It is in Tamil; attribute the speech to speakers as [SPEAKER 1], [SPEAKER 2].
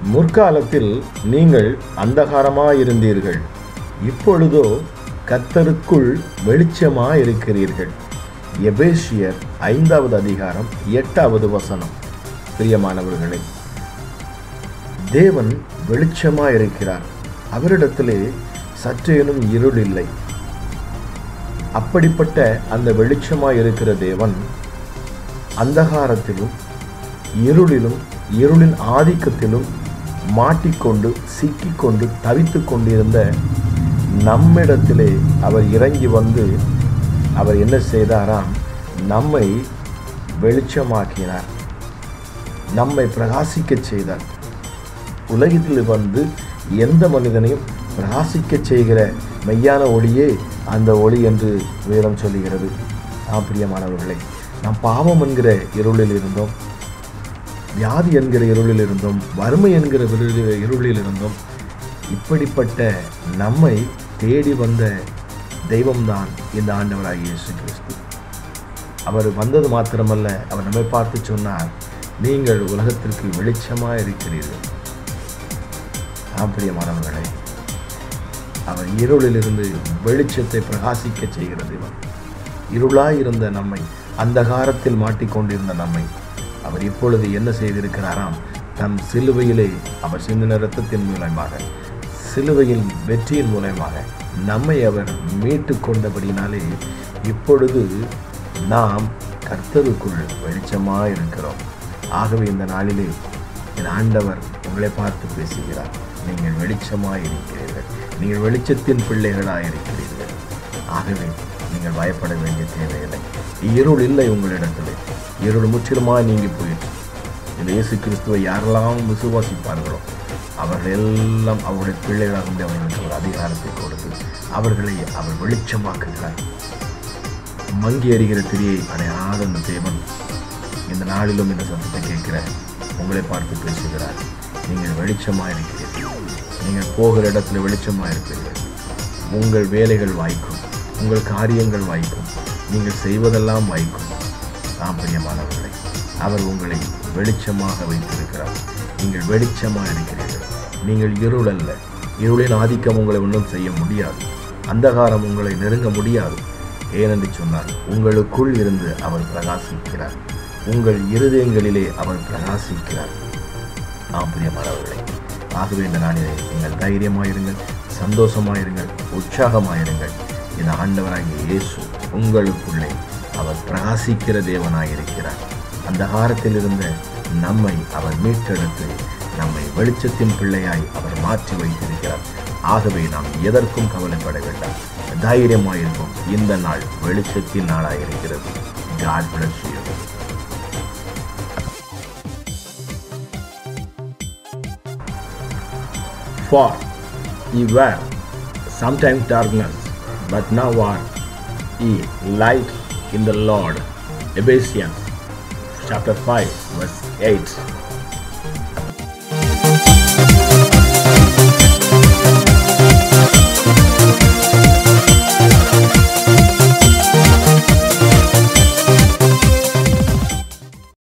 [SPEAKER 1] முற்காலத்தில் நீங்கள் அந்தகாரமாயிருந்தீர்கள் இப்பொழுதோ கத்தருக்குள் வெளிச்சமாயிருக்கிறீர்கள் எபேசியர் ஐந்தாவது அதிகாரம் எட்டாவது வசனம் பிரியமானவர்களே தேவன் வெளிச்சமாயிருக்கிறார் அவரிடத்திலே சற்றேனும் இருள் இல்லை அப்படிப்பட்ட அந்த வெளிச்சமாயிருக்கிற தேவன் அந்தகாரத்திலும் இருளிலும் இருளின் ஆதிக்கத்திலும் மாட்டிக்கொண்டு சிக்கிக்கொண்டு தவித்து கொண்டிருந்த நம்மிடத்திலே அவர் இறங்கி வந்து அவர் என்ன செய்தாராம் நம்மை வெளிச்சமாக்கினார் நம்மை பிரகாசிக்கச் செய்தார் உலகத்தில் வந்து எந்த மனிதனையும் பிரகாசிக்கச் செய்கிற மெய்யான ஒளியே அந்த ஒளி என்று வேதம் சொல்லுகிறது ஆம் பிரியமானவர்களே நாம் பாவம் என்கிற இருளில் இருந்தோம் வியாதி என்கிற இருளில் இருந்தோம் வறுமை என்கிற விரு- இருளில் இருந்தோம் இப்படிப்பட்ட நம்மை தேடி வந்த தெய்வம்தான் இந்த ஆண்டவராகிய இயேசு கிறிஸ்து அவர் வந்தது மாத்திரமல்ல அவர் நம்மை பார்த்து சொன்னார் நீங்கள் உலகத்திற்கு வெளிச்சமாக இருக்கிறீர்கள் ஆம் பிரியமானவர்களே அவர் இருளிலிருந்து வெளிச்சத்தை பிரகாசிக்க செய்கிற தேவன் இருளாய் இருந்த நம்மை அந்தகாரத்தில் மாட்டிக்கொண்டிருந்த நம்மை அவர் இப்பொழுது என்ன செய்திருக்கிறாராம் தம் சிலுவையிலே அவர் சிந்தின இரத்தத்தின் மூலமாக சிலுவையின் வெற்றியின் மூலமாக நம்மை அவர் மீட்டு கொண்டபடினாலே இப்பொழுது நாம் கர்த்தருக்குள் வெளிச்சமாக இருக்கிறோம் ஆகவே இந்த நாளிலே என் ஆண்டவர் உங்களை பார்த்து பேசுகிறார் நீங்கள் வெளிச்சமாக இருக்கிறீர்கள் நீங்கள் வெளிச்சத்தின் பிள்ளைகளாக இருக்கிறீர்கள் ஆகவே நீங்கள் பயப்பட வேண்டிய தேவையில்லை இருள் இல்லை உங்களிடத்தில் இருள் முற்றிலுமாக நீங்கி போயிற்று இந்த இயேசு கிறிஸ்துவை யாரெல்லாம் விசுவாசிப்பார்களோ அவர்கள் எல்லாம் அவருடைய பிள்ளைகளாக வந்து அவர்களுக்கு ஒரு அதிகாரத்தை கொடுத்து அவர்களை அவர் வெளிச்சமாக்குகிறார் மங்கி எறிகிற திரியை அடையாத அந்த தேவன் இந்த நாளிலும் இந்த சத்தத்தை கேட்கிற உங்களை பார்த்து பேசுகிறார் நீங்கள் வெளிச்சமாக இருக்கிறீர்கள் நீங்கள் போகிற இடத்துல வெளிச்சமாக இருக்கிறீர்கள் உங்கள் வேலைகள் வாய்க்கும் உங்கள் காரியங்கள் வாய்க்கும் நீங்கள் செய்வதெல்லாம் வாய்க்கும் ஆம் பிரியமானவர்களே அவர் உங்களை வெளிச்சமாக வைத்திருக்கிறார் நீங்கள் வெளிச்சமாக இருக்கிறீர்கள் நீங்கள் இருள் அல்ல இருளின் ஆதிக்கம் உங்களை ஒன்றும் செய்ய முடியாது அந்தகாரம் உங்களை நெருங்க முடியாது ஏனென்று சொன்னால் உங்களுக்குள் இருந்து அவர் பிரகாசிக்கிறார் உங்கள் இருதயங்களிலே அவர் பிரகாசிக்கிறார் ஆம் பிரியமானவர்களே ஆகவே இந்த நாளிலே நீங்கள் தைரியமாயிருங்கள் சந்தோஷமாயிருங்கள் உற்சாகமாயிருங்கள் இந்த ஆண்டவராகிய இயேசு உங்களுக்குள்ளே அவர் பிரகாசிக்கிற தேவனாயிருக்கிறார் அந்த காலத்தில் இருந்த நம்மை அவர் மீட்டெடுத்து நம்மை வெளிச்சத்தின் பிள்ளையாய் அவர் மாற்றி வைத்திருக்கிறார் ஆகவே நாம் எதற்கும் கவலைப்பட வேண்டாம் தைரியமாயிருக்கும் இந்த நாள் வெளிச்சத்தின் நாளாயிருக்கிறது God bless you For ye were sometimes darkness, but now are ye light in the Lord. Ephesians chapter 5, verse 8.